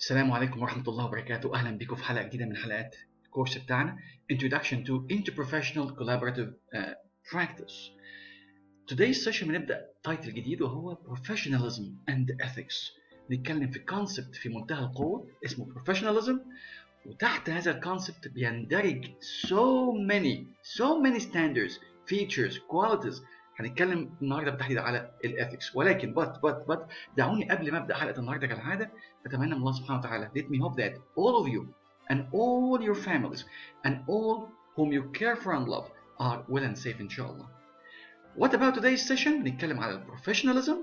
السلام عليكم ورحمة الله وبركاته أهلا بكم في حلقة جديدة من حلقات الكورس بتاعنا Introduction to Interprofessional Collaborative uh, Practice Today's session بنبدأ تايتل جديد وهو Professionalism and Ethics نتكلم في كونسبت في منتهى القوة اسمه Professionalism وتحت هذا الكونسبت بيندرج so many so many standards features qualities هنتكلم النهارده بالتحديد على الاثكس ولكن but but but دعوني قبل ما ابدا حلقه النهارده كالعاده اتمنى من الله سبحانه وتعالى let me hope that all of you and all your families and all whom you care for and love are well and safe inshallah. What about today's session؟ نتكلم على البروفيشناليزم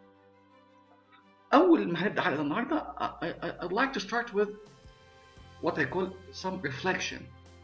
أول ما هنبدأ حلقة النهاردة I, I, I'd like to start with what I call some reflection.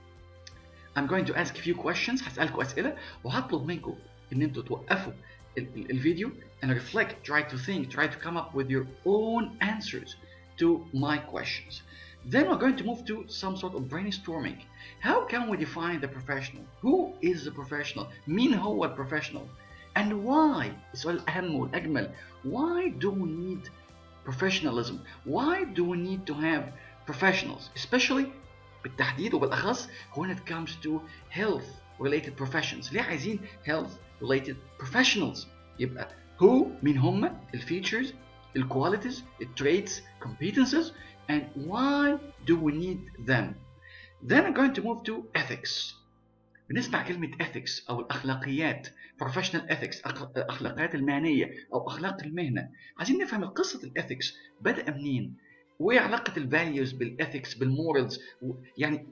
I'm going to ask a few questions هسألكم أسئلة وهطلب منكم إن أنتوا توقفوا الفيديو and reflect, try to think, try to come up with your own answers to my questions. Then we're going to move to some sort of brainstorming. How can we define the professional? Who is the professional? مين هو البروفيشنال؟ And why? السؤال الأهم والأجمل. Why do we need professionalism? Why do we need to have professionals? Especially بالتحديد وبالأخص when it comes to health related professions. ليه عايزين health related professionals؟ يبقى who مين هم الفيتشرز الكواليتيز التريتس competences and why do we need them then I'm going to move to ethics بنسمع كلمة ethics أو الأخلاقيات professional ethics أخلاقيات المهنية أو أخلاق المهنة عايزين نفهم قصة الethics بدأ منين وإيه علاقة الفاليوز بالethics بالمورالز يعني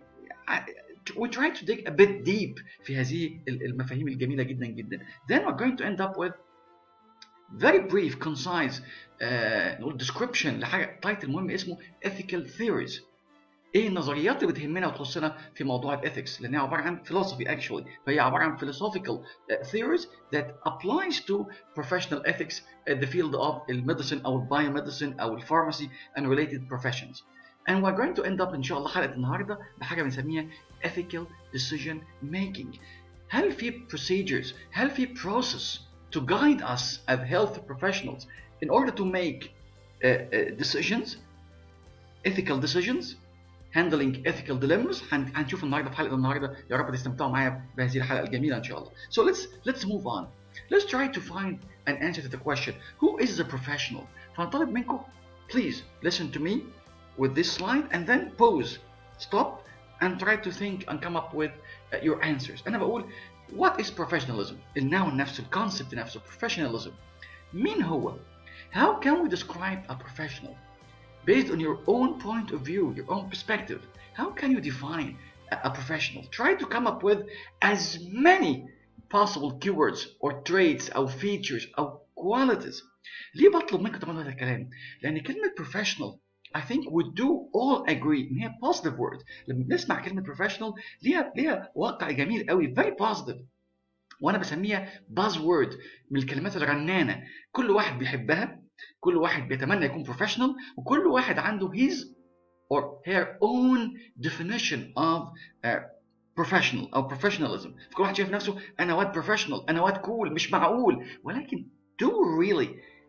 we try to dig a bit deep في هذه المفاهيم الجميلة جدا جدا then we're going to end up with very brief concise نقول uh, description لحاجه تايتل مهم اسمه ethical theories ايه النظريات اللي بتهمنا وتخصنا في موضوع الاثكس لانها عباره عن philosophy actually فهي عباره عن philosophical uh, theories that applies to professional ethics at the field of الميديسن او biomedicine او الفارماسي and related professions and we're going to end up ان شاء الله حلقه النهارده بحاجه بنسميها ethical decision making هل في procedures هل في process to guide us as health professionals in order to make uh, uh, decisions, ethical decisions, handling ethical dilemmas هنشوف النهارده في حلقه النهارده يا رب تستمتعوا معايا بهذه الحلقه الجميله ان شاء الله. So let's let's move on. Let's try to find an answer to the question who is the professional? فنطلب منكم please listen to me with this slide and then pause, stop and try to think and come up with uh, your answers. أنا بقول What is professionalism? النوع نفسه الكونسبت نفسه professionalism. مين هو؟ How can we describe a professional? Based on your own point of view, your own perspective, how can you define a professional? Try to come up with as many possible keywords or traits أو features أو qualities. ليه بطلب منكم طبعا هذا الكلام؟ لأن كلمة professional I think we do all agree ان هي positive word لما بنسمع كلمه professional ليها ليها واقع جميل قوي very positive وانا بسميها buzz word من الكلمات الرنانه كل واحد بيحبها كل واحد بيتمنى يكون professional وكل واحد عنده his or her own definition of uh, professional او professionalism كل واحد شايف نفسه انا واد professional انا واد cool مش معقول ولكن do we really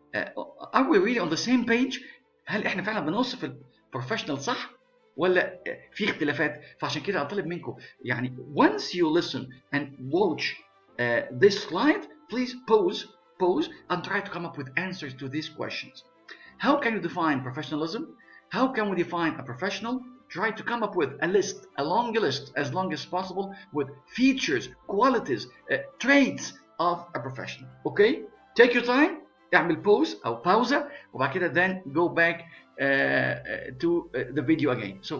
uh, are we really on the same page هل احنا فعلا بنوصف البروفيشنال صح ولا في اختلافات فعشان كده اطلب منكم يعني once you listen and watch uh, this slide please pause pause and try to come up with answers to these questions how can you define professionalism how can we define a professional try to come up with a list a long list as long as possible with features qualities uh, traits of a professional okay take your time اعمل بوز او باوزه وبعد كده then go back uh, to uh, the video again so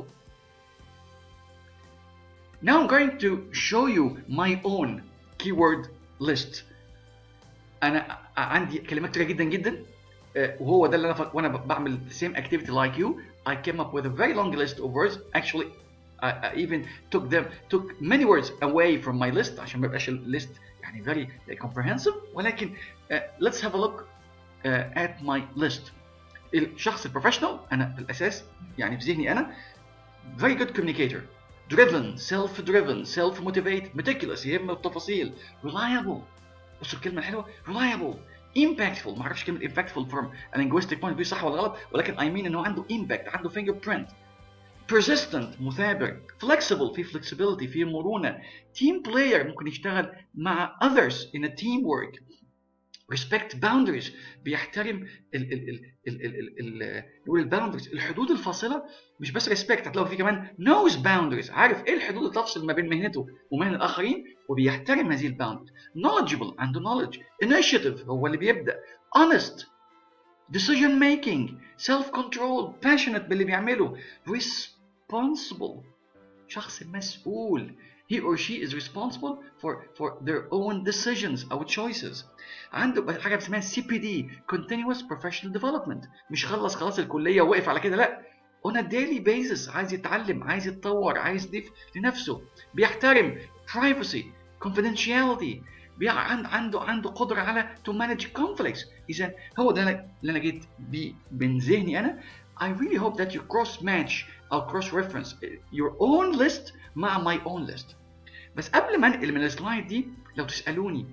now I'm going to show you my own keyword list انا عندي كلمات كتيره جدا جدا وهو ده اللي انا وانا بعمل the same activity like you I came up with a very long list of words actually I, I even took them took many words away from my list عشان ما يبقاش الليست يعني very comprehensive ولكن uh, let's have a look uh, at my list الشخص البروفيشنال انا في الاساس يعني في ذهني انا very good communicator driven self driven self motivated meticulous يهم التفاصيل reliable بصوا الكلمه الحلوه reliable impactful ما اعرفش كلمه impactful from a linguistic point of view صح ولا غلط ولكن I mean انه عنده impact عنده fingerprint persistent مثابر flexible في flexibility في مرونه team player ممكن يشتغل مع others in a teamwork respect boundaries بيحترم ال ال ال ال ال ال نقول الباوندريز الحدود الفاصله مش بس respect هتلاقوا فيه كمان knows boundaries عارف ايه الحدود اللي تفصل ما بين مهنته ومهن الاخرين وبيحترم هذه الباوندريز knowledgeable عنده knowledge initiative هو اللي بيبدا honest decision making self control passionate باللي بيعمله responsible شخص مسؤول he or she is responsible for for their own decisions او choices عنده حاجه اسمها سي بي دي continuous professional development مش خلص خلاص الكليه ووقف على كده لا on a daily basis عايز يتعلم عايز يتطور عايز يضيف لنفسه بيحترم privacy confidentiality بي عنده عنده قدره على to manage conflicts اذا هو ده اللي انا جيت بيه من ذهني انا I really hope that you cross match أو cross reference your own list مع my own list بس قبل ما انقل من السلايد دي لو تسألوني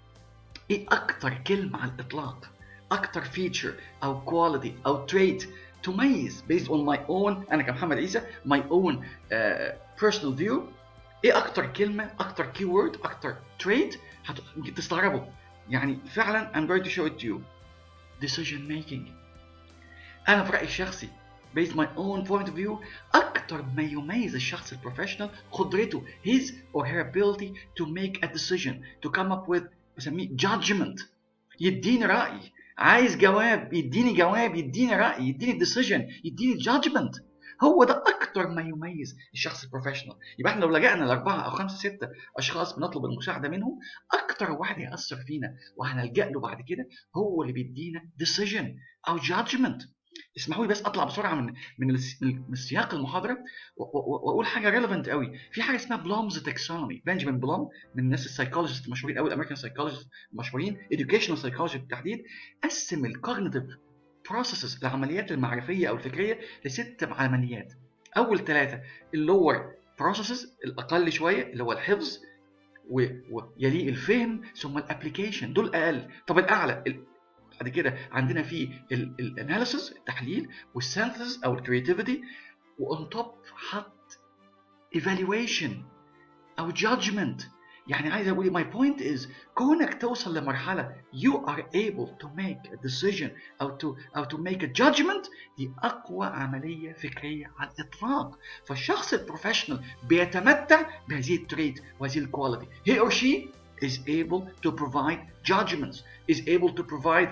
ايه أكتر كلمة على الإطلاق أكتر feature أو quality أو trait تميز based on my own أنا كمحمد عيسى my own uh, personal view ايه أكتر كلمة أكتر keyword أكتر trait ممكن تستغربوا يعني فعلا I'm going to show it to you decision making انا في رايي الشخصي based my own point of view اكتر ما يميز الشخص البروفيشنال قدرته his or her ability to make a decision to come up with بسميه judgment يديني راي عايز جواب يديني جواب يديني راي يديني decision يديني judgment هو ده اكتر ما يميز الشخص البروفيشنال يبقى احنا لو لجأنا لاربعه او خمسه سته اشخاص بنطلب المساعده منهم اكتر واحد هيأثر فينا وهنلجأ له بعد كده هو اللي بيدينا decision او judgment اسمحوا لي بس اطلع بسرعه من من من سياق المحاضره واقول حاجه ريليفنت قوي في حاجه اسمها بلومز تاكسونومي بنجامين بلوم من الناس السايكولوجيست المشهورين قوي الامريكان سايكولوجيست المشهورين educational سايكولوجي بالتحديد قسم الكوجنيتيف بروسيسز العمليات المعرفيه او الفكريه لست عمليات اول ثلاثه اللور بروسيسز الاقل شويه اللي هو الحفظ ويليه الفهم ثم الابلكيشن دول اقل طب الاعلى بعد كده عندنا في الاناليسيس التحليل والسينثيسيس او الكرياتيفيتي وان توب حط ايفالويشن او جادجمنت يعني عايز اقول ماي بوينت از كونك توصل لمرحله you are able to make a decision او to او to make a judgment دي اقوى عمليه فكريه على الاطلاق فالشخص البروفيشنال بيتمتع بهذه التريت وهذه الكواليتي he or she is able to provide judgments is able to provide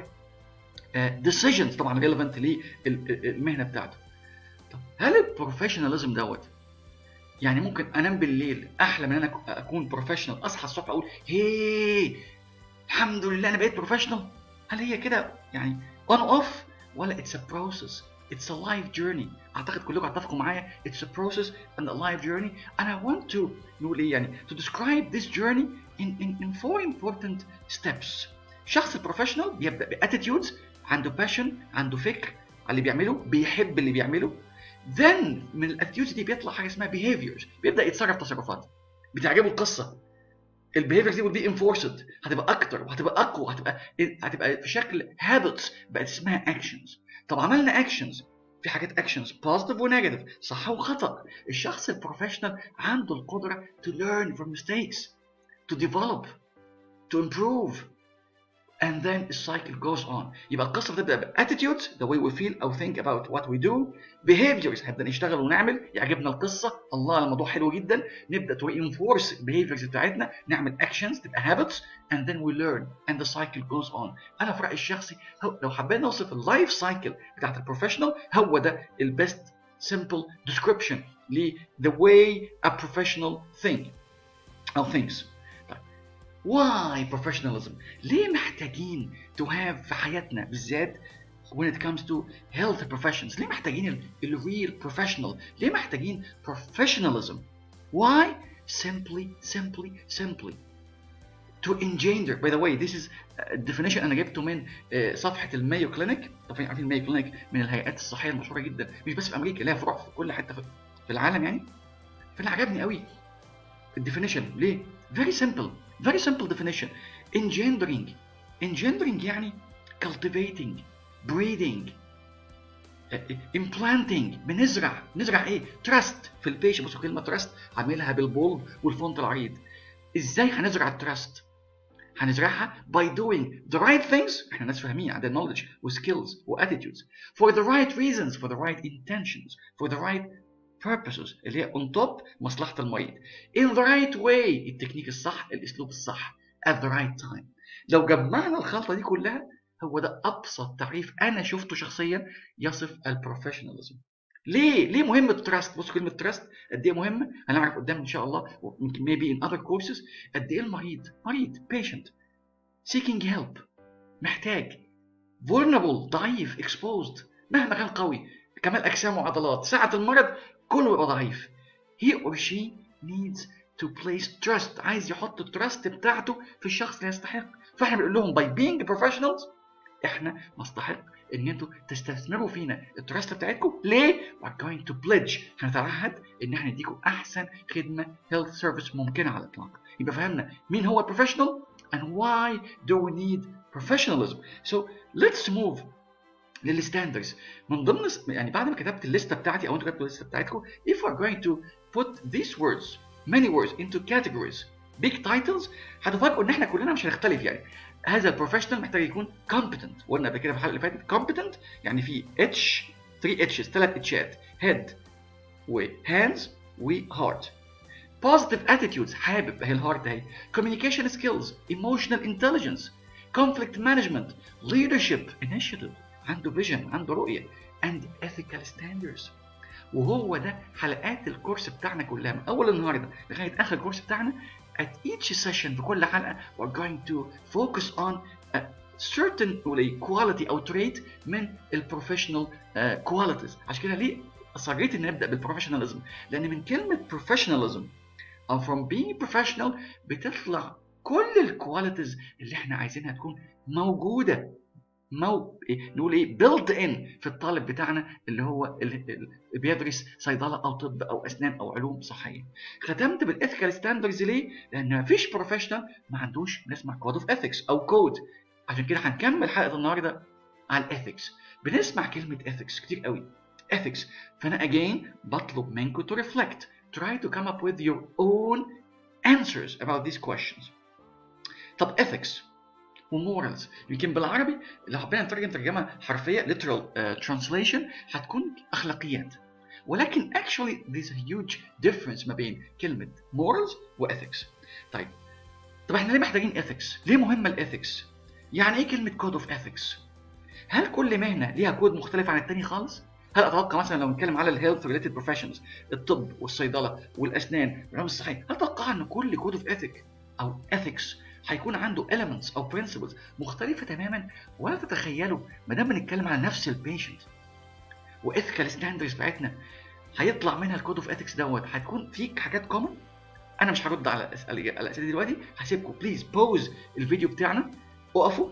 decisions طبعا relevant للمهنه بتاعته طب هل البروفيشناليزم دوت يعني ممكن انام بالليل احلم ان انا اكون بروفيشنال اصحى الصبح اقول هي الحمد لله انا بقيت بروفيشنال هل هي كده يعني اون اوف ولا اتس ا بروسيس It's a life journey. أعتقد كلكم هتتفقوا معايا It's a process and a life journey and I want to نقول إيه يعني to describe this journey in, in, in four important steps. شخص البروفيشنال بيبدأ باتيتيودز عنده باشن عنده فكر على اللي بيعمله بيحب اللي بيعمله then من الاتيتيودز دي بيطلع حاجه اسمها behaviors بيبدا يتصرف تصرفات بتعجبه القصه البيهيفيرز دي will be enforced هتبقى اكتر وهتبقى اقوى هتبقى هتبقى في شكل habits بقت اسمها actions طب عملنا actions في حاجات actions positive ونيجاتيف صح وخطا الشخص البروفيشنال عنده القدره to learn from mistakes to develop to improve and then the cycle goes on يبقى القصه بتبدا ب attitudes the way we feel او think about what we do behaviors هنبدا نشتغل ونعمل يعجبنا القصه الله الموضوع حلو جدا نبدا to reinforce behaviors بتاعتنا نعمل actions تبقى habits and then we learn and the cycle goes on انا في رايي الشخصي لو حبينا نوصف اللايف سايكل بتاعت البروفيشنال هو ده البيست simple description ل the way a professional think او thinks why professionalism ليه محتاجين to have في حياتنا بالذات when it comes to health professions ليه محتاجين ال real professional ليه محتاجين professionalism why simply simply simply to engender by the way this is a definition انا جبته من صفحه المايو كلينيك طبعا عارفين المايو كلينيك من الهيئات الصحيه المشهوره جدا مش بس في امريكا لها فروع في كل حته في العالم يعني فانا عجبني قوي الديفينيشن ليه very simple very simple definition engendering engendering يعني cultivating breeding implanting بنزرع نزرع ايه trust في البيش بصوا كلمه trust عاملها بالبولد والفونت العريض ازاي هنزرع التراست هنزرعها by doing the right things احنا ناس فاهمين عندنا knowledge و skills و attitudes for the right reasons for the right intentions for the right purposes اللي هي on top مصلحة المريض in the right way التكنيك الصح الاسلوب الصح at the right time لو جمعنا الخلطة دي كلها هو ده ابسط تعريف انا شفته شخصيا يصف البروفيشناليزم ليه ليه مهم التراست بص كلمه تراست قد ايه مهمه هنعرف قدام ان شاء الله يمكن maybe in other courses قد ايه المريض مريض patient seeking help محتاج vulnerable ضعيف exposed مهما كان قوي كمال اجسام وعضلات ساعه المرض كله يبقى ضعيف he or she needs to place trust عايز يحط التراست بتاعته في الشخص اللي يستحق فاحنا بنقول لهم by being professionals احنا نستحق ان انتوا تستثمروا فينا التراست بتاعتكم ليه؟ we're going to pledge هنتعهد ان احنا نديكم احسن خدمه هيلث سيرفيس ممكنه على الاطلاق يبقى فهمنا مين هو البروفيشنال and why do we need professionalism so let's move للستاندرز من ضمن يعني بعد ما كتبت الليسته بتاعتي او انتوا كتبتوا الليسته بتاعتكم if we're going to put these words many words into categories big titles هتفاجئوا ان احنا كلنا مش هنختلف يعني هذا البروفيشنال محتاج يكون competent قلنا قبل كده في الحلقه اللي فاتت competent يعني في اتش 3 اتشز ثلاث اتشات head و hands و heart positive attitudes حابب اهي الهارت اهي communication skills emotional intelligence conflict management leadership initiative عنده vision عنده رؤيه and ethical standards وهو ده حلقات الكورس بتاعنا كلها من اول النهارده لغايه اخر الكورس بتاعنا at each session في كل حلقه we're going to focus on a certain quality او trait من البروفيشنال uh, qualities عشان كده ليه اصريت ان نبدا بالبروفيشناليزم لان من كلمه professionalism او from being professional بتطلع كل الكواليتيز اللي احنا عايزينها تكون موجوده مو نقول ايه بيلد ان في الطالب بتاعنا اللي هو اللي بيدرس صيدله او طب او اسنان او علوم صحيه. ختمت بالاثيكال ستاندردز ليه؟ لان مفيش بروفيشنال ما عندوش نسمع كود اوف اثكس او كود. عشان كده هنكمل حلقه النهارده على الاثكس. بنسمع كلمه اثكس كتير قوي. اثكس فانا اجين بطلب منكم to reflect. Try to come up with your own answers about these questions. طب ethics ومورالز يمكن بالعربي لو حبينا نترجم ترجمه حرفيه literal uh, translation هتكون اخلاقيات ولكن actually there's a huge difference ما بين كلمه morals و ethics طيب طب احنا ليه محتاجين ethics ليه مهمه الاثكس يعني ايه كلمه code of ethics هل كل مهنه ليها كود مختلف عن التاني خالص هل اتوقع مثلا لو نتكلم على الهيلث ريليتد بروفيشنز الطب والصيدله والاسنان والعلوم الصحيه هل اتوقع ان كل كود اوف اثيك او ethics هيكون عنده elements او principles مختلفة تماما ولا تتخيلوا ما دام بنتكلم على نفس البيشنت واثيكال ستاندرز بتاعتنا هيطلع منها الكود اوف اثكس دوت هتكون فيك حاجات كومن انا مش هرد على الاسئله دي دلوقتي هسيبكم بليز بوز الفيديو بتاعنا اقفوا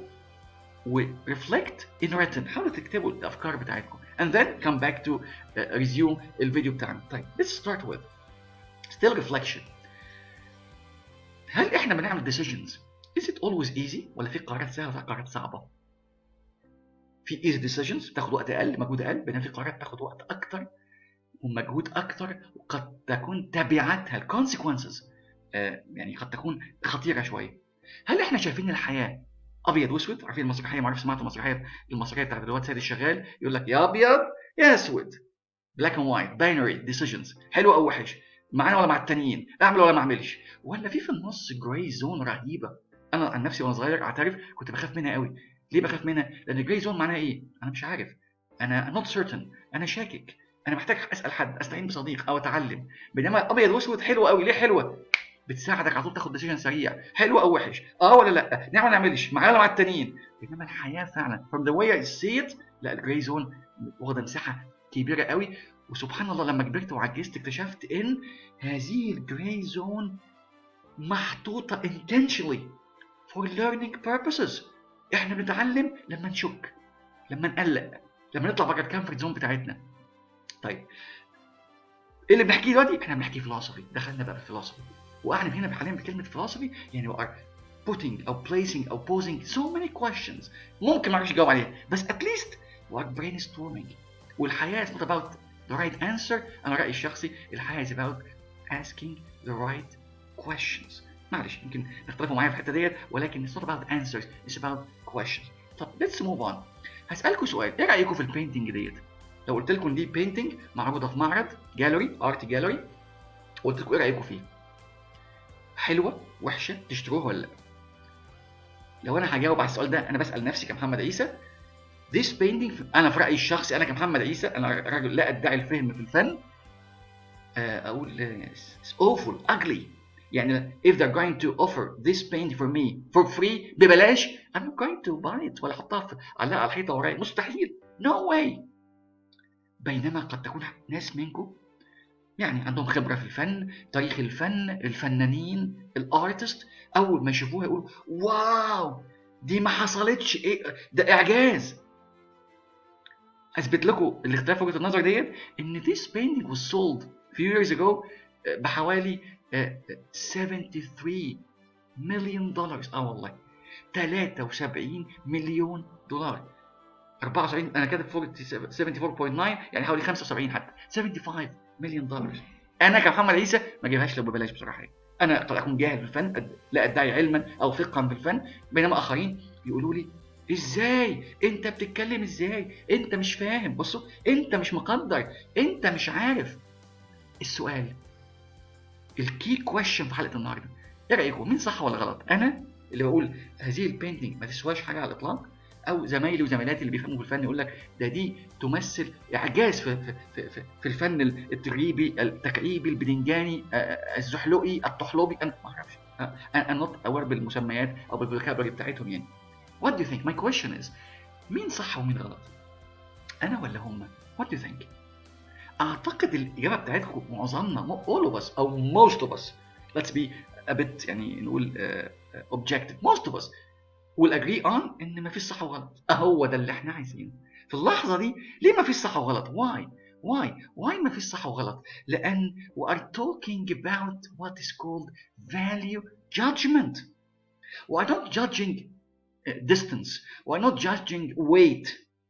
وريفلكت ان written حاولوا تكتبوا الافكار بتاعتكم and then come back to uh, resume الفيديو بتاعنا طيب let's start with still reflection هل احنا بنعمل decisions is it always easy ولا في قرارات سهله وفي قرارات صعبه في easy decisions بتاخد وقت اقل مجهود اقل بينما في قرارات بتاخد وقت اكتر ومجهود اكتر وقد تكون تبعاتها الكونسيكونسز آه يعني قد تكون خطيره شويه هل احنا شايفين الحياه ابيض واسود عارفين المسرحيه ما اعرفش سمعت المسرحيه المسرحيه بتاعت الواد سيد الشغال يقول لك يا ابيض يا اسود بلاك اند وايت باينري ديسيجنز حلو او وحش معانا ولا مع التانيين اعمل ولا ما اعملش ولا في في النص جراي زون رهيبه انا عن نفسي وانا صغير اعترف كنت بخاف منها قوي ليه بخاف منها لان جراي زون معناها ايه انا مش عارف انا نوت سيرتن انا شاكك انا محتاج اسال حد استعين بصديق او اتعلم بينما ابيض واسود حلوه قوي ليه حلوه بتساعدك على طول تاخد ديسيجن سريع حلو او وحش اه ولا لا نعمل ما نعملش معانا مع التانيين بينما الحياه فعلا from the way I see it لا الجراي زون واخده مساحه كبيره قوي وسبحان الله لما كبرت وعجزت اكتشفت ان هذه الجراي زون محطوطه intentionally for learning purposes احنا بنتعلم لما نشك لما نقلق لما نطلع بره الكامفورت زون بتاعتنا طيب ايه اللي بنحكيه دلوقتي احنا بنحكي فلسفي دخلنا بقى في الفلسفي واحنا هنا حاليا بكلمه فلسفي يعني we are putting او placing او posing so many questions ممكن ما اعرفش اجاوب عليها بس at least we're brainstorming والحياه is not about the right answer انا رايي الشخصي الحياه is about asking the right questions معلش يمكن تختلفوا معايا في الحته ديت ولكن it's not about answers it's about questions طب let's move on هسألكوا سؤال ايه رأيكم في البينتنج ديت لو قلت لكم دي بينتنج معروضة في معرض جاليري ارت جاليري قلت لكم ايه رأيكم فيه حلوة وحشة تشتروها ولا لا لو انا هجاوب على السؤال ده انا بسأل نفسي كمحمد عيسى this painting انا في رأيي الشخصي انا كمحمد عيسى انا راجل لا ادعي الفهم في الفن اقول it's awful ugly يعني if they're going to offer this paint for me for free ببلاش I'm not going to buy it ولا احطها في على على الحيطه ورايا مستحيل no way بينما قد تكون ناس منكم يعني عندهم خبره في الفن تاريخ الفن الفنانين الارتست اول ما يشوفوها يقولوا واو دي ما حصلتش ايه ده اعجاز اثبت لكم الاختلاف وجهه النظر ديت ان this painting was sold few years ago بحوالي 73 مليون دولار اه والله 73 مليون دولار 74 انا كاتب 74.9 يعني حوالي 75 حتى 75 مليون دولار انا كمحمد عيسى ما اجيبهاش لو ببلاش بصراحه انا قد اكون جاهل في الفن لا ادعي علما او فقها في الفن بينما اخرين يقولوا لي ازاي انت بتتكلم ازاي انت مش فاهم بصوا انت مش مقدر انت مش عارف السؤال الكي كويشن في حلقه النهارده ايه رايكم مين صح ولا غلط انا اللي بقول هذه البينتنج ما تسواش حاجه على الاطلاق او زمايلي وزميلاتي اللي بيفهموا في الفن يقول لك ده دي تمثل اعجاز في في في, في, في الفن التجريبي التكعيبي البدنجاني الزحلقي الطحلوبي انا ما اعرفش انا نوت اوير بالمسميات او بالفوكابري بتاعتهم يعني What do you think? My question is مين صح ومين غلط؟ أنا ولا هم؟ What do you think? أعتقد الإجابة بتاعتكم معظمنا all of us أو most of us let's be a bit يعني نقول uh, objective most of us will agree on إن ما فيش صح وغلط أهو ده اللي إحنا عايزينه في اللحظة دي ليه ما فيش صح وغلط؟ Why? Why? Why ما فيش صح وغلط؟ لأن we are talking about what is called value judgment. We are not judging distance we're not judging weight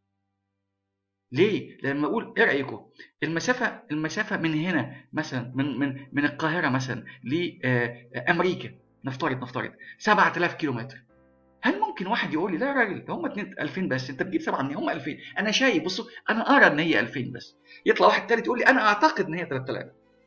ليه؟ لما اقول ايه رايكم؟ المسافه المسافه من هنا مثلا من من من القاهره مثلا لامريكا نفترض نفترض 7000 كيلو متر هل ممكن واحد يقول لي لا يا راجل هم 2000 بس انت بتجيب 7 منين هم 2000 انا شايف بصوا انا ارى ان هي 2000 بس يطلع واحد تالت يقول لي انا اعتقد ان هي 3000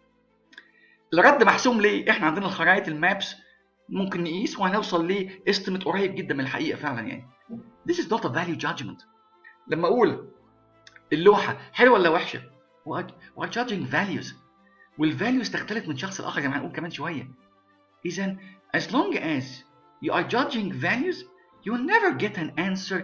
الرد محسوم ليه؟ احنا عندنا الخرائط المابس ممكن نقيس وهنوصل لاستيميت قريب جدا من الحقيقه فعلا يعني. This is not a value judgment. لما اقول اللوحه حلوه ولا وحشه؟ we're judging values. والفاليوز تختلف من شخص لاخر زي ما هنقول كمان شويه. اذا as long as you are judging values you will never get an answer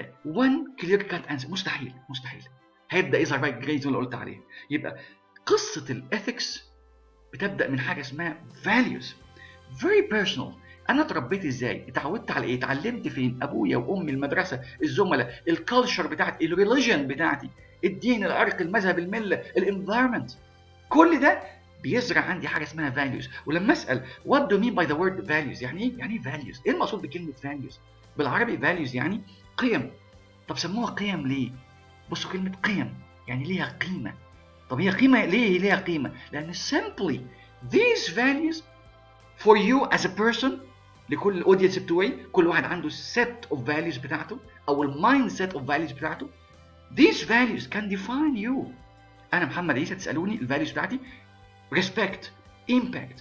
one clear cut answer مستحيل مستحيل. هيبدا يظهر بقى الجري زون اللي قلت عليه. يبقى قصه الاثكس بتبدا من حاجه اسمها values. very personal انا اتربيت ازاي اتعودت على ايه اتعلمت فين ابويا وامي المدرسه الزملاء الكالتشر بتاعتي الريليجن بتاعتي الدين العرق المذهب المله الانفايرمنت كل ده بيزرع عندي حاجه اسمها values ولما اسال what do you mean by the word values يعني ايه يعني ايه values ايه المقصود بكلمه values بالعربي values يعني قيم طب سموها قيم ليه بصوا كلمه قيم يعني ليها قيمه طب هي قيمه ليه ليها قيمه لان simply these values for you as a person لكل الاودينس بتوعي كل واحد عنده set of values بتاعته او المايند set of values بتاعته these values can define you انا محمد عيسى تسالوني الفاليوز بتاعتي respect impact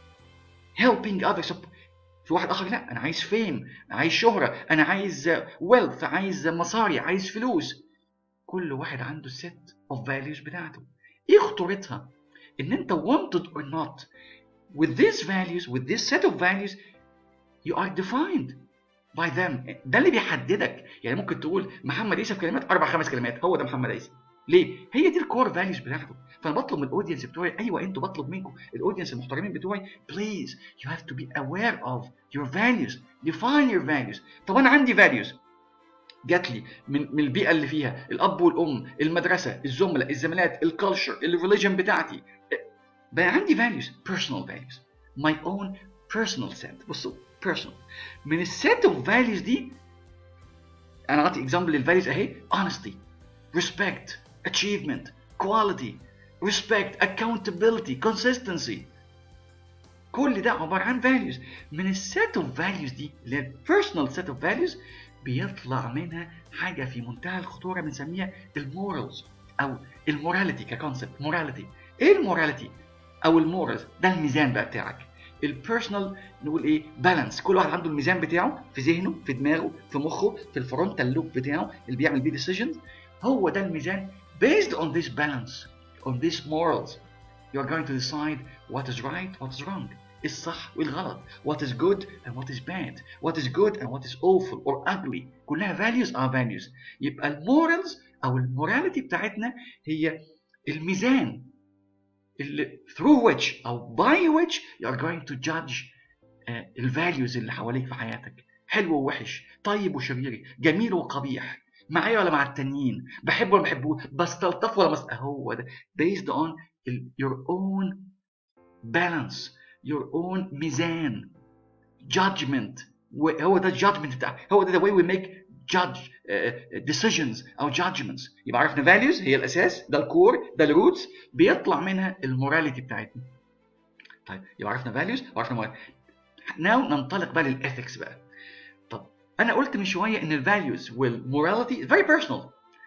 helping others في واحد اخر لا انا عايز فيم انا عايز شهره انا عايز wealth عايز مصاري عايز فلوس كل واحد عنده set of values بتاعته ايه خطورتها ان انت wanted or not with these values with this set of values you are defined by them ده اللي بيحددك يعني ممكن تقول محمد عيسى في كلمات اربع خمس كلمات هو ده محمد عيسى ليه هي دي الكور فاليوز بتاعته فانا بطلب من الاودينس بتوعي ايوه انتوا بطلب منكم الاودينس المحترمين بتوعي please you have to be aware of your values define your values طب انا عندي values جات لي من من البيئه اللي فيها الاب والام المدرسه الزملاء الزميلات الكالتشر الريليجن بتاعتي بقى عندي values personal values my own personal set بصوا personal من السيت اوف فاليوز دي انا اعطي اكزامبل للفاليوز اهي honesty respect achievement quality respect accountability consistency كل ده عباره عن values من السيت اوف values دي اللي هي personal set of values بيطلع منها حاجه في منتهى الخطوره بنسميها المورالز او الموراليتي ككونسبت موراليتي ايه الموراليتي او المورالز ده الميزان بقى بتاعك البيرسونال نقول ايه بالانس كل واحد عنده الميزان بتاعه في ذهنه في دماغه في مخه في الفرونتال لوب بتاعه اللي بيعمل بيه ديسيجنز هو ده الميزان based on this balance on these morals you are going to decide what is right what is wrong ايه الصح وايه الغلط what is good and what is bad what is good and what is awful or ugly كلها values are values يبقى المورالز او الموراليتي بتاعتنا هي الميزان اللي through which او by which you are going to judge uh, الفاليوز اللي حواليك في حياتك حلو ووحش طيب وشرير جميل وقبيح معايا ولا مع التانيين بحبه ولا بحبه بستلطف ولا مست... هو ده based on your own balance your own ميزان judgment هو ده الجادجمنت بتاع هو ده the way we make judge uh, decisions او judgments يبقى عرفنا values هي الاساس ده الكور ده الروتس بيطلع منها الموراليتي بتاعتنا طيب يبقى عرفنا values وعرفنا morality ناو ننطلق بقى للاثكس بقى طب انا قلت من شويه ان الفاليوز والموراليتي very personal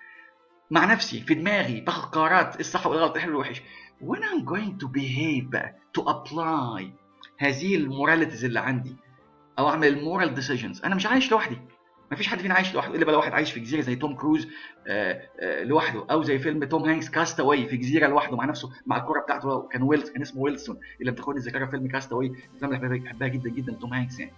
مع نفسي في دماغي باخد قرارات الصح والغلط الحلو والوحش when I'm going to behave بقى to apply هذه الموراليتيز اللي عندي او اعمل المورال ديسيجنز انا مش عايش لوحدي ما فيش حد فينا عايش لوحده الا بقى واحد عايش في جزيره زي توم كروز آآ آآ لوحده او زي فيلم توم هانكس كاستاوي في جزيره لوحده مع نفسه مع الكره بتاعته كان ويلز كان اسمه ويلسون اللي بتاخدني الذاكره فيلم كاستاوي الافلام اللي بحبها جدا جدا توم هانكس يعني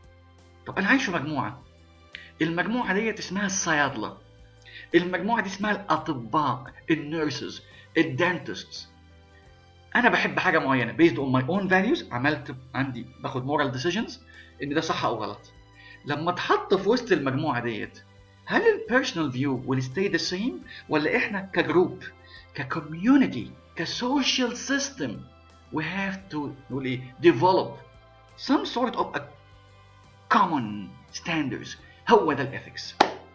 طب انا عايش في مجموعه المجموعه ديت اسمها الصيادله المجموعه دي اسمها الاطباء النيرسز الدنتستس انا بحب حاجه معينه based on my own values عملت عندي باخد moral decisions ان ده صح او غلط لما اتحط في وسط المجموعه ديت هل البيرسونال فيو will stay the same ولا احنا كجروب ككوميونتي كسوشيال سيستم we have to نقول ايه develop some sort of a common standards هو ده الاثكس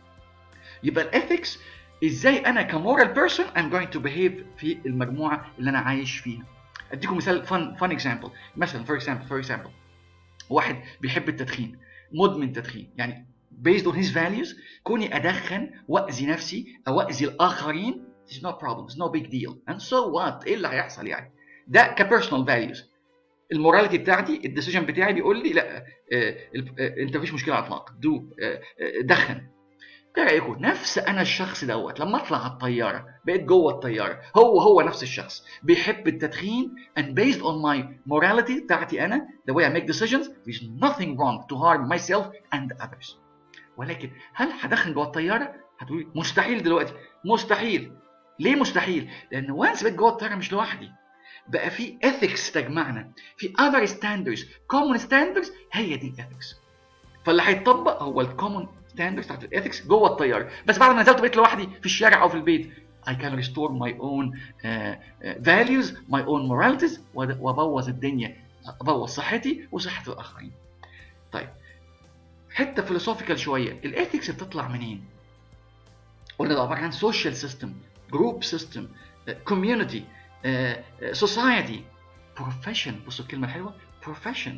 يبقى الاثكس ازاي انا كمورال بيرسون I'm going to behave في المجموعه اللي انا عايش فيها اديكم مثال fun fun example مثلا for example for example واحد بيحب التدخين مدمن تدخين يعني based on his values كوني ادخن واذي نفسي او اذي الاخرين it's no problem it's no big deal and so what ايه اللي هيحصل يعني ده كبيرسونال values الموراليتي بتاعتي الديسيجن بتاعي بيقول لي لا آه آه انت مفيش مشكله على الاطلاق دو آه دخن ايه رايكم نفس انا الشخص دوت لما اطلع على الطياره بقيت جوه الطياره هو هو نفس الشخص بيحب التدخين and based on my morality بتاعتي انا the way I make decisions there's nothing wrong to harm myself and others ولكن هل هدخن جوه الطياره هتقولي مستحيل دلوقتي مستحيل ليه مستحيل لان وانس بقيت جوه الطياره مش لوحدي بقى في ethics تجمعنا في other standards common standards هي دي ethics فاللي هيتطبق هو الكومن ستاندردز بتاعت الاثكس جوه الطياره بس بعد ما نزلت بقيت لوحدي في الشارع او في البيت I can restore my own uh, uh, values my own moralities وابوظ الدنيا ابوظ صحتي وصحه الاخرين طيب حته فيلوسوفيكال شويه الاثكس بتطلع منين قلنا ده عباره عن سوشيال سيستم جروب سيستم كوميونتي سوسايتي بروفيشن بصوا الكلمه الحلوه بروفيشن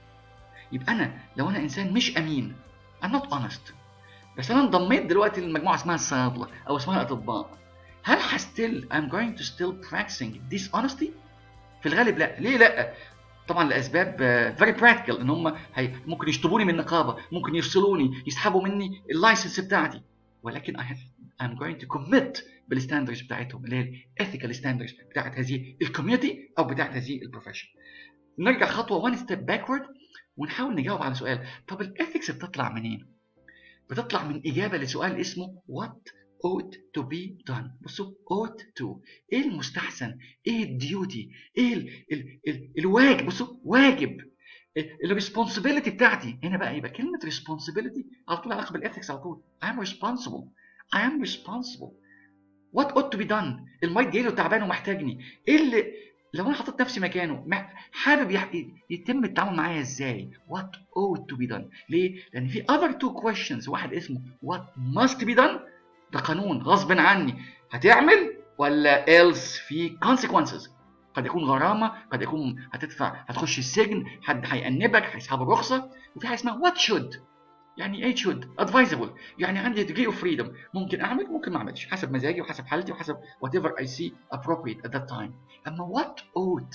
يبقى انا لو انا انسان مش امين I'm not honest بس انا انضميت دلوقتي لمجموعه اسمها الصيادله او اسمها الاطباء هل هستيل I'm going to still practicing dishonesty؟ في الغالب لا ليه لا؟ طبعا لاسباب uh, very practical ان هم هي ممكن يشطبوني من النقابه ممكن يفصلوني يسحبوا مني اللايسنس بتاعتي ولكن I have, I'm going to commit بالستاندردز بتاعتهم اللي هي الاثيكال ستاندردز بتاعت هذه الكوميونتي او بتاعت هذه البروفيشن نرجع خطوه وان ستيب باكورد ونحاول نجاوب على سؤال طب الاثكس بتطلع منين؟ بتطلع من اجابه لسؤال اسمه what ought to be done بصوا ought to ايه المستحسن؟ ايه الديوتي؟ ايه ال ال ال الواجب بصوا واجب الريسبونسبيلتي بتاعتي هنا بقى يبقى كلمه ريسبونسبيلتي على طول علاقه بالاثكس على طول I am responsible I am responsible what ought to be done المريض جاي له تعبان ومحتاجني ايه اللي لو انا حطيت نفسي مكانه مع- حابب يح- يتم التعامل معايا ازاي what ought to be done ليه لان في other two questions واحد اسمه what must be done ده قانون غصب عني هتعمل ولا else في consequences قد يكون غرامة قد يكون هتدفع هتخش السجن حد هيأنبك هيسحب الرخصة وفي حاجة اسمها what should يعني ايه should advisable يعني عندي degree of freedom ممكن اعمل ممكن ما اعملش حسب مزاجي وحسب حالتي وحسب whatever I see appropriate at that time اما what ought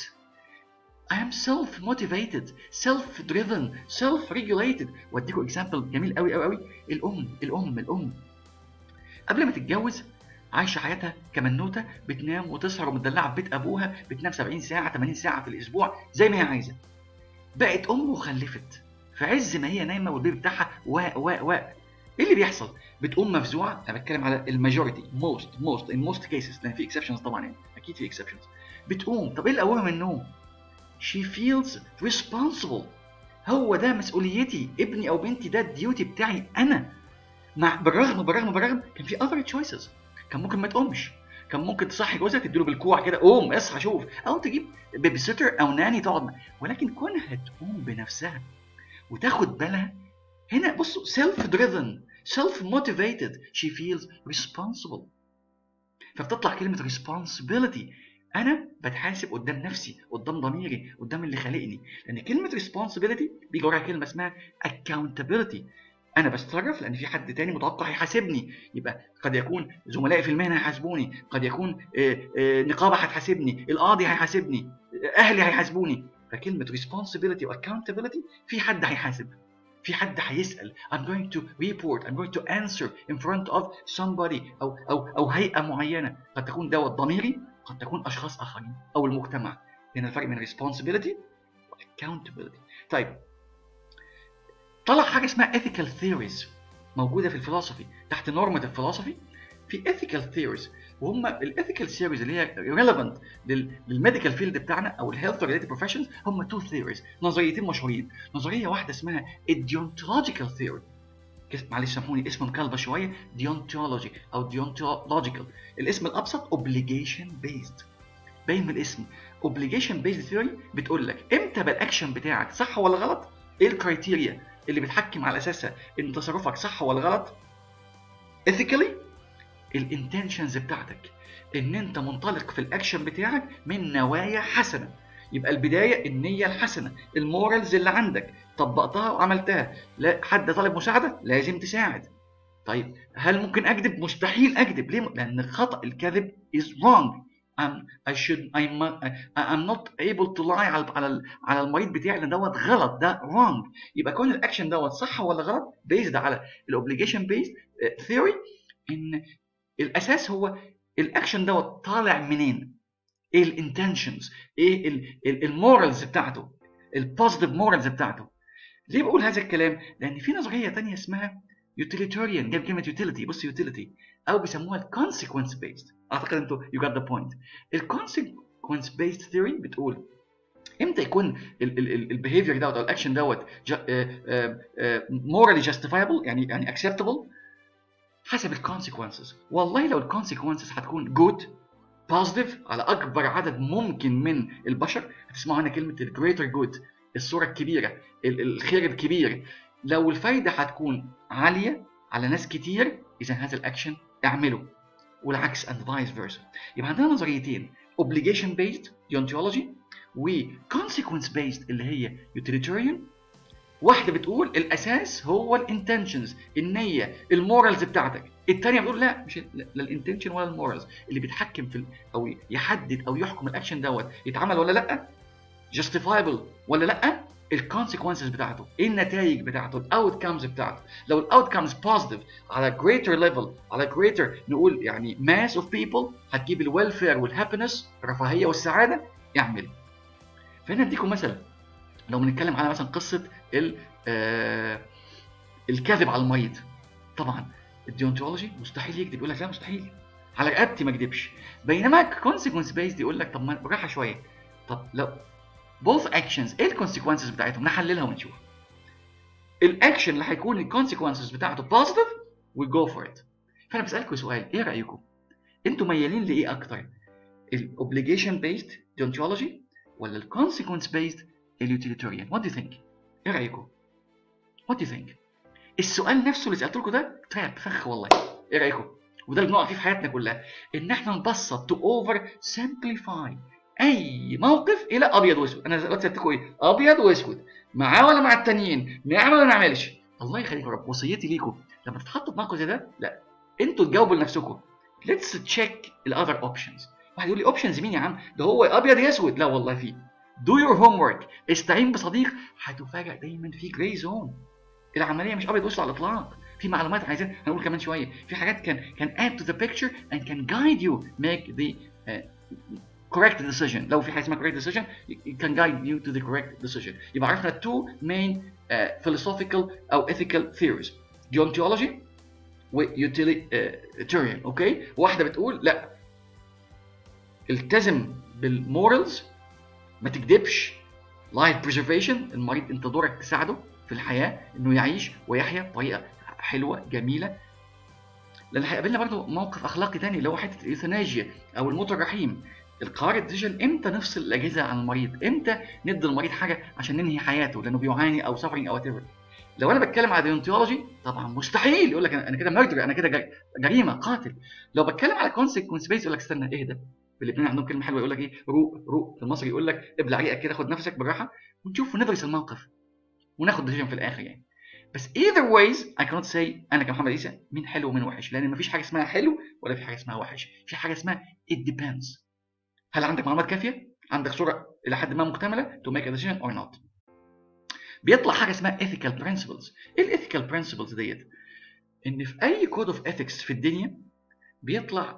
I am self motivated self driven self regulated واديكم example جميل قوي قوي قوي الام الام الام قبل ما تتجوز عايشه حياتها كمنوته بتنام وتسهر ومدلعه في بيت ابوها بتنام 70 ساعه 80 ساعه في الاسبوع زي ما هي عايزه بقت ام وخلفت في عز ما هي نايمه والبيبي بتاعها و و و ايه اللي بيحصل؟ بتقوم مفزوعه انا بتكلم على الماجوريتي موست موست ان موست كيسز لان في اكسبشنز طبعا يعني اكيد في اكسبشنز بتقوم طب ايه اللي قومها من النوم؟ she feels responsible هو ده مسؤوليتي ابني او بنتي ده الديوتي بتاعي انا مع بالرغم بالرغم بالرغم كان في other choices كان ممكن ما تقومش كان ممكن تصحي جوزها تديله بالكوع كده قوم اصحى شوف او تجيب بيبي سيتر او ناني تقعد معاه ولكن كونها تقوم بنفسها وتاخد بالها هنا بصوا self driven self motivated she feels responsible فبتطلع كلمة responsibility أنا بتحاسب قدام نفسي قدام ضميري قدام اللي خالقني لأن كلمة responsibility بيجي وراها كلمة اسمها accountability أنا بتصرف لأن في حد تاني متوقع هيحاسبني يبقى قد يكون زملائي في المهنة هيحاسبوني قد يكون آه، آه، نقابة هتحاسبني القاضي هيحاسبني آه، أهلي هيحاسبوني فكلمة responsibility و accountability في حد هيحاسب في حد هيسأل I'm going to report I'm going to answer in front of somebody أو أو أو هيئة معينة قد تكون دوت ضميري قد تكون أشخاص آخرين أو المجتمع هنا الفرق بين responsibility و accountability طيب طلع حاجة اسمها ethical theories موجودة في الفلسفي تحت normative philosophy في ethical theories وهم الايثيكال theories اللي هي relevant للميديكال فيلد بتاعنا او الهيلث ريليتد بروفيشنز هم تو theories نظريتين مشهورين نظريه واحده اسمها deontological theory كس- معلش سامحوني اسم مكلبه شويه deontology او deontological الاسم الابسط obligation based باين من الاسم obligation based theory بتقول لك امتى بقى الاكشن بتاعك صح ولا غلط ايه الكرايتيريا اللي بتحكم على اساسها ان تصرفك صح ولا غلط ethically الانتنشنز بتاعتك ان انت منطلق في الاكشن بتاعك من نوايا حسنه يبقى البدايه النيه الحسنه المورالز اللي عندك طبقتها وعملتها لا حد طالب مساعده لازم تساعد طيب هل ممكن اكذب مستحيل اكذب ليه لان الخطا الكذب is wrong I'm, I should I'm, I'm not able to lie على على على المريض بتاعي لان دوت غلط ده wrong يبقى كون الاكشن دوت صح ولا غلط based على الاوبليجيشن بيست ثيوري ان الاساس هو الاكشن دوت طالع منين ايه الانتنشنز ايه المورالز بتاعته البوزيتيف مورالز بتاعته ليه بقول هذا الكلام لان في نظريه تانية اسمها utilitarian جاب كلمه utility بص utility او بيسموها consequence based اعتقد انتوا you got the point consequence based theory بتقول امتى يكون البيهيفير دوت او الاكشن دوت morally justifiable يعني يعني acceptable حسب الكونسيكونسز والله لو الكونسيكونسز هتكون جود بوزيتيف على اكبر عدد ممكن من البشر هتسمعوا هنا كلمه الجريتر جود الصوره الكبيره الخير الكبير لو الفايده هتكون عاليه على ناس كتير اذا هذا الاكشن اعمله والعكس and vice versa يبقى عندنا نظريتين obligation based deontology و consequence based اللي هي utilitarian واحدة بتقول الأساس هو الانتنشنز النية المورالز بتاعتك التانية بتقول لا مش لا الانتنشن ولا المورالز اللي بيتحكم في ال... أو يحدد أو يحكم الأكشن دوت يتعمل ولا لأ justifiable ولا لأ الكونسيكونسز بتاعته ايه النتائج بتاعته الاوت كامز بتاعته لو الاوت كامز بوزيتيف على greater ليفل على greater نقول يعني mass of people هتجيب الويلفير والهابينس الرفاهيه والسعاده اعمل فهنا اديكم مثل لو بنتكلم على مثلا قصه ال آه الكذب على المريض طبعا الديونتولوجي مستحيل يكذب يقول لك لا مستحيل على رقبتي ما اكذبش بينما كونسيكونس بيست يقول لك طب ما بالراحه شويه طب لو both actions ايه الكونسيكونسز بتاعتهم نحللها ونشوف الاكشن اللي هيكون الكونسيكونسز بتاعته بوزيتيف وي جو فور ات فانا بسالكم سؤال ايه رايكم انتوا ميالين لايه اكتر الاوبليجيشن بيست deontology ولا ال consequence based utilitarian what do you think ايه رايكم what do you think السؤال نفسه اللي سالته لكم ده تراب فخ والله ايه رايكم وده اللي بنقع فيه في حياتنا كلها ان احنا نبسط تو اوفر simplify اي موقف الى ابيض واسود انا دلوقتي سالتكم ايه ابيض واسود معاه ولا مع التانيين نعمل ولا ما نعملش الله يخليكم يا رب وصيتي ليكم لما تتحطوا في موقف زي ده لا انتوا تجاوبوا لنفسكم ليتس تشيك الاذر اوبشنز واحد يقول لي اوبشنز مين يا عم ده هو ابيض يا اسود لا والله فيه دو يور هوم ورك استعين بصديق هتفاجئ دايما في جراي زون العمليه مش ابيض واسود على الاطلاق في معلومات عايزين هنقول كمان شويه في حاجات كان كان add to the picture and can guide you make the uh, correct decision لو في حاجه اسمها correct decision it can guide you to the correct decision يبقى عرفنا two main uh, philosophical او ethical theories deontology و utilitarian اوكي واحده بتقول لا التزم بالمورالز ما تكذبش لايف بريزرفيشن المريض انت دورك تساعده في الحياه انه يعيش ويحيا بطريقه حلوه جميله لان هيقابلنا برضه موقف اخلاقي تاني اللي هو حته الايثاناجيا او الموت الرحيم القرار الديسيجن امتى نفصل الاجهزه عن المريض امتى ندي المريض حاجه عشان ننهي حياته لانه بيعاني او سفرنج او whatever لو انا بتكلم على ديونتولوجي طبعا مستحيل يقول لك انا كده ميردر انا كده جريمه قاتل لو بتكلم على كونسيكونس بيس يقول لك استنى اهدى في الاثنين عندهم كلمه حلوه يقول لك ايه روق روق في المصري يقول لك ابلع ريقك كده خد نفسك بالراحه ونشوف وندرس الموقف وناخد ديسيجن في الاخر يعني بس either ways I cannot say انا كمحمد عيسى مين حلو ومين وحش لان مفيش حاجه اسمها حلو ولا في حاجه اسمها وحش في حاجه اسمها it depends هل عندك معلومات كافيه عندك صوره الى حد ما مكتمله to make a decision or not بيطلع حاجه اسمها ethical principles ايه الايثيكال principles ديت ان في اي كود اوف ethics في الدنيا بيطلع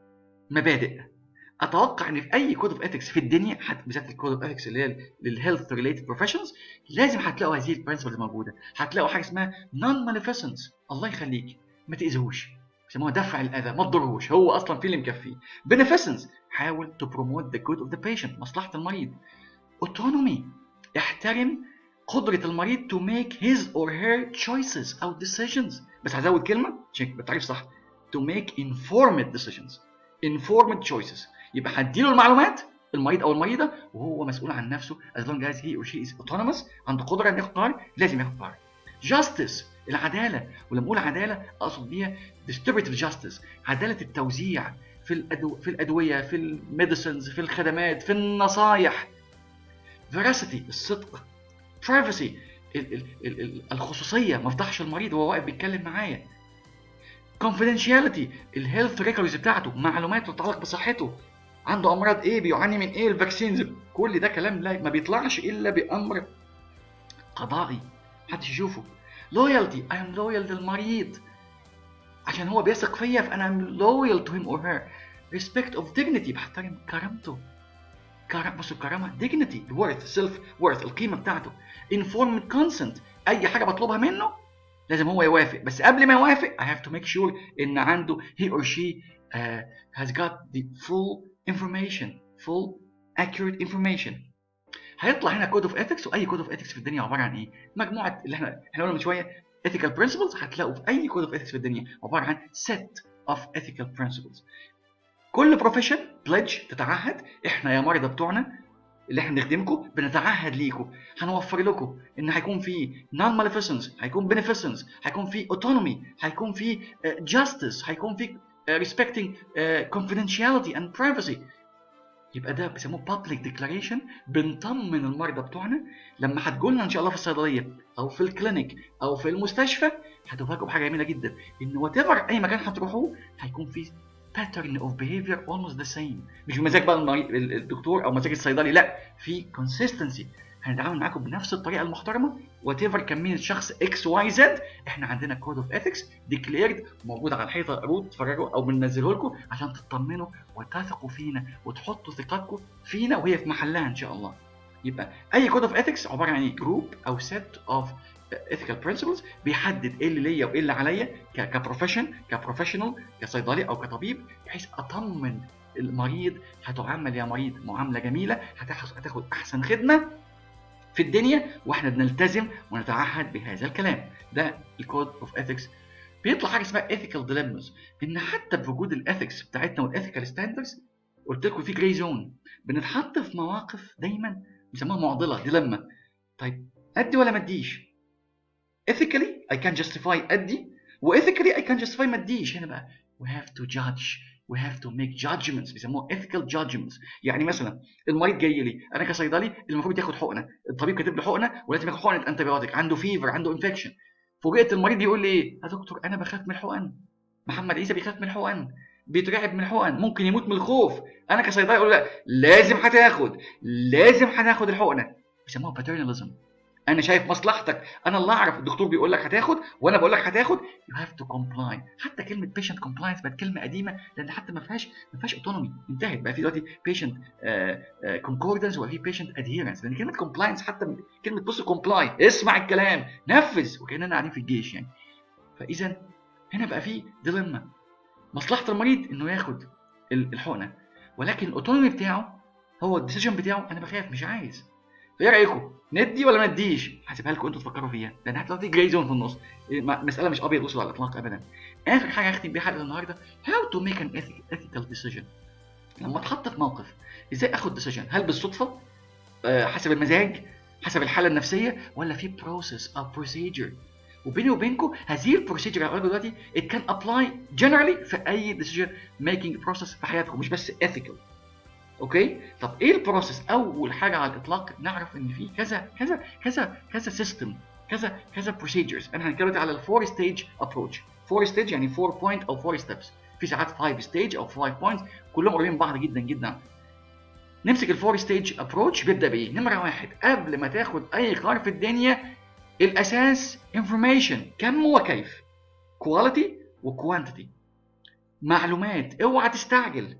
مبادئ اتوقع ان في اي كود اوف ethics في الدنيا حتى بالذات الكود اوف ethics اللي هي للهيلث ريليتد بروفيشنز لازم هتلاقوا هذه البرنسبلز موجوده هتلاقوا حاجه اسمها نون ماليفيسنس الله يخليك ما تاذيهوش بيسموها دفع الاذى ما تضرهوش هو اصلا في اللي مكفيه beneficence حاول to promote the good of the patient مصلحه المريض autonomy احترم قدرة المريض to make his or her choices أو decisions بس هزود كلمة عشان بالتعريف صح to make informed decisions informed choices يبقى هديله المعلومات المريض او المريضه وهو مسؤول عن نفسه as long as he or she is autonomous عنده قدره انه ياخد قرار لازم ياخد قرار justice العداله ولما اقول عداله اقصد بيها distributive justice عداله التوزيع في الأدو... في الادويه في الميديسنز في الخدمات في النصايح veracity الصدق privacy ال... ال... ال... الخصوصيه ما افضحش المريض وهو واقف بيتكلم معايا confidentiality الهيلث ريكوردز بتاعته معلومات تتعلق بصحته عنده امراض ايه بيعاني من ايه الفاكسينز كل ده كلام لا ما بيطلعش الا بامر قضائي محدش يشوفه loyalty I am loyal للمريض عشان هو بيثق فيا فانا I'm loyal to him or her respect of dignity بحترم كرامته كرم بصوا الكرامه dignity worth self worth القيمه بتاعته informed consent اي حاجه بطلبها منه لازم هو يوافق بس قبل ما يوافق I have to make sure ان عنده he or she uh, has got the full information full accurate information هيطلع هنا كود اوف ethics واي كود اوف ethics في الدنيا عباره عن ايه مجموعه اللي احنا احنا قلنا من شويه ethical principles هتلاقوا في اي كود اوف ethics في الدنيا عباره عن set of ethical principles كل بروفيشن pledge تتعهد احنا يا مرضى بتوعنا اللي احنا بنخدمكم بنتعهد ليكم هنوفر لكم ان هيكون في non maleficence هيكون beneficence هيكون في autonomy هيكون في uh, justice هيكون في uh, respecting uh, confidentiality and privacy يبقى ده بيسموه public declaration بنطمن المرضى بتوعنا لما هتجولنا ان شاء الله في الصيدليه او في الكلينيك او في المستشفى هتفاجئوا بحاجه جميله جدا ان وات ايفر اي مكان هتروحوه هيكون في pattern of behavior almost the same مش بمزاج بقى المريض الدكتور او مزاج الصيدلي لا في consistency هنتعامل معاكم بنفس الطريقه المحترمه وات ايفر كان مين الشخص اكس واي زد احنا عندنا كود اوف اثكس ديكليرد موجود على الحيطه قروه تتفرجوا او بننزله لكم عشان تطمنوا وتثقوا فينا وتحطوا ثقتكم فينا وهي في محلها ان شاء الله يبقى اي كود اوف اثكس عباره عن ايه جروب او سيت اوف ethical principles بيحدد ايه اللي ليا وايه اللي عليا كبروفيشن كبروفيشنال كصيدلي او كطبيب بحيث اطمن المريض هتعامل يا مريض معامله جميله هتاخد احسن خدمه في الدنيا واحنا بنلتزم ونتعهد بهذا الكلام ده الكود اوف ethics بيطلع حاجه اسمها ethical dilemmas ان حتى بوجود الاثكس بتاعتنا والاثيكال ستاندردز قلت لكم في جراي زون بنتحط في مواقف دايما بيسموها معضله ديلما طيب ادي ولا ما اديش ethically I can justify ادي و ethically I can justify ما اديش هنا بقى we have to judge we have to make judgments بيسموها ethical judgments يعني مثلا المريض جاي لي انا كصيدلي المفروض ياخد حقنه الطبيب كاتب له حقنه ولازم ياخد حقنه انتبيوتيك عنده فيفر عنده انفكشن فوجئت المريض يقول لي ايه يا دكتور انا بخاف من الحقن محمد عيسى بيخاف من الحقن بيترعب من الحقن ممكن يموت من الخوف انا كصيدلي اقول لا لازم هتاخد لازم هتاخد الحقنه بيسموها paternalism انا شايف مصلحتك انا اللي اعرف الدكتور بيقول لك هتاخد وانا بقول لك هتاخد يو هاف تو كومبلاي حتى كلمه بيشنت كومبلاينس بقت كلمه قديمه لان حتى ما فيهاش ما فيهاش اوتونومي انتهت بقى في دلوقتي بيشنت كونكوردنس وبقى في بيشنت ادهيرنس لان كلمه كومبلاينس حتى كلمه بص كومبلاي اسمع الكلام نفذ وكاننا قاعدين في الجيش يعني فاذا هنا بقى في ديلما مصلحه المريض انه ياخد الحقنه ولكن الاوتونومي بتاعه هو الديسيجن بتاعه انا بخاف مش عايز فايه رايكم ندي ولا ما نديش هسيبها لكم انتوا تفكروا فيها لان هتلاقي جراي زون في النص مساله مش ابيض واسود على الاطلاق ابدا اخر حاجه هختم بيها حلقه النهارده هاو تو ميك ان ethical decision لما اتحط في موقف ازاي اخد ديسيجن هل بالصدفه أه حسب المزاج حسب الحاله النفسيه ولا في بروسيس او بروسيجر وبيني وبينكم هذه البروسيجر اللي هقولها دلوقتي it can apply generally في اي decision making process في حياتكم مش بس ethical اوكي طب ايه البروسيس اول حاجه على الاطلاق نعرف ان في كذا كذا كذا كذا سيستم كذا كذا بروسيجرز انا هنتكلم على الفور ستيج ابروتش فور ستيج يعني فور بوينت او فور ستيبس في ساعات 5 ستيج او 5 بوينتس كلهم قريبين من بعض جدا جدا نمسك الفور ستيج ابروتش بيبدا بايه نمره واحد قبل ما تاخد اي قرار في الدنيا الاساس انفورميشن كم وكيف كواليتي وكوانتيتي معلومات اوعى تستعجل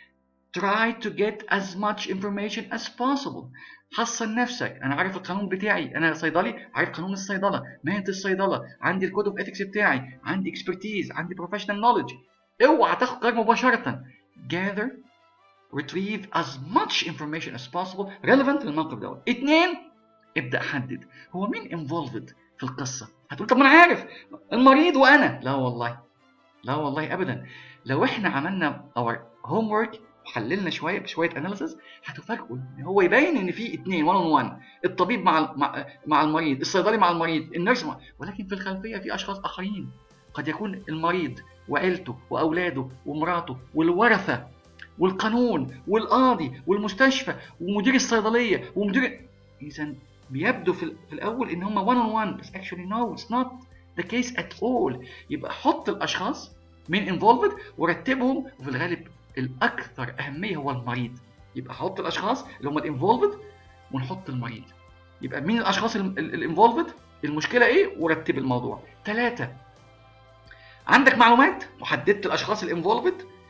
try to get as much information as possible حصن نفسك انا عارف القانون بتاعي انا صيدلي عارف قانون الصيدله مهنه الصيدله عندي الكود اوف اثكس بتاعي عندي اكسبرتيز عندي بروفيشنال نوليدج اوعى تاخد قرار مباشره gather retrieve as much information as possible relevant للموقف دوت اتنين ابدا حدد هو مين involved في القصه هتقول طب ما انا عارف المريض وانا لا والله لا والله ابدا لو احنا عملنا our homework وحللنا شويه بشويه اناليسز هتفاجئوا ان هو يبين ان في اثنين 1 اون 1 الطبيب مع مع مع المريض الصيدلي مع المريض النيرس مع ولكن في الخلفيه في اشخاص اخرين قد يكون المريض وعيلته واولاده ومراته والورثه والقانون والقاضي والمستشفى ومدير الصيدليه ومدير اذا بيبدو في, في الاول ان هم 1 اون 1 بس actually no it's not the case at all يبقى حط الاشخاص مين involved ورتبهم وفي الغالب الاكثر اهميه هو المريض يبقى حط الاشخاص اللي هم الانفولفد ونحط المريض يبقى مين الاشخاص الانفولفد المشكله ايه ورتب الموضوع ثلاثة عندك معلومات وحددت الاشخاص الانفولفد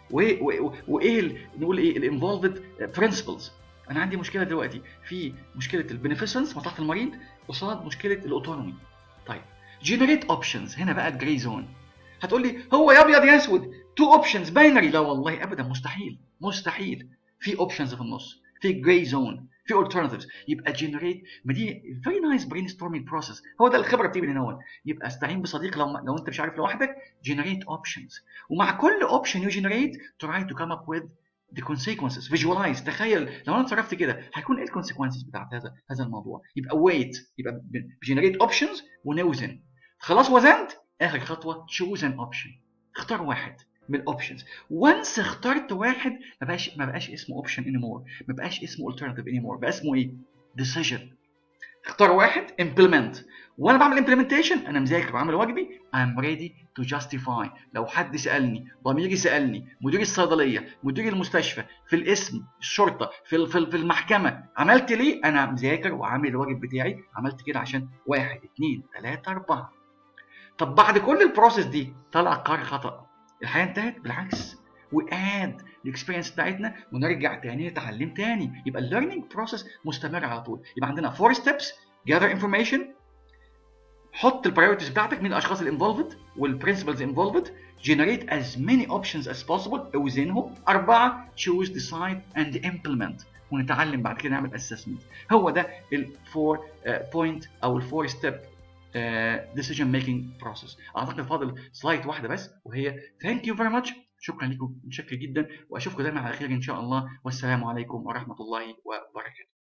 وايه نقول ايه الانفولفد برنسبلز انا عندي مشكله دلوقتي في مشكله البنفيسنس مصلحه المريض قصاد مشكله الاوتونومي طيب جنريت اوبشنز هنا بقى الجراي زون هتقول لي هو يا ابيض يا اسود تو اوبشنز باينري لا والله ابدا مستحيل مستحيل في اوبشنز في النص في جراي زون في alternatives يبقى جنريت ما دي فيري نايس برين ستورمينج بروسيس هو ده الخبره بتيجي من هنا يبقى استعين بصديق لو لو انت مش عارف لوحدك جنريت اوبشنز ومع كل اوبشن يو جنريت تراي تو كم اب with the consequences visualize تخيل لو انا اتصرفت كده هيكون ايه الكونسيكونسز بتاعت هذا هذا الموضوع يبقى wait يبقى جنريت اوبشنز ونوزن خلاص وزنت اخر خطوه choose an option اختار واحد من الاوبشنز وانس اخترت واحد ما بقاش ما بقاش اسمه اوبشن اني مور ما بقاش اسمه alternative اني مور بقى اسمه ايه decision اختار واحد implement وانا بعمل implementation انا مذاكر وعامل واجبي I'm ready to justify لو حد سالني ضميري سالني مدير الصيدليه مدير المستشفى في الاسم الشرطه في في في المحكمه عملت ليه انا مذاكر وعامل الواجب بتاعي عملت كده عشان واحد اثنين ثلاثه اربعه طب بعد كل البروسيس دي طلع قرار خطا الحياه انتهت بالعكس واد الاكسبيرينس بتاعتنا ونرجع تاني نتعلم تاني يبقى الليرنينج بروسيس مستمر على طول يبقى عندنا فور ستيبس gather information حط البرايورتيز بتاعتك مين الاشخاص الانفولفد والبرنسبلز انفولفد generate as many options as possible اوزنهم اربعه choose decide and implement ونتعلم بعد كده نعمل assessment هو ده الفور بوينت او الفور ستيب decision making process اعتقد فاضل سلايد واحده بس وهي thank you very much شكرا لكم متشكر جدا واشوفكم دايما على خير ان شاء الله والسلام عليكم ورحمه الله وبركاته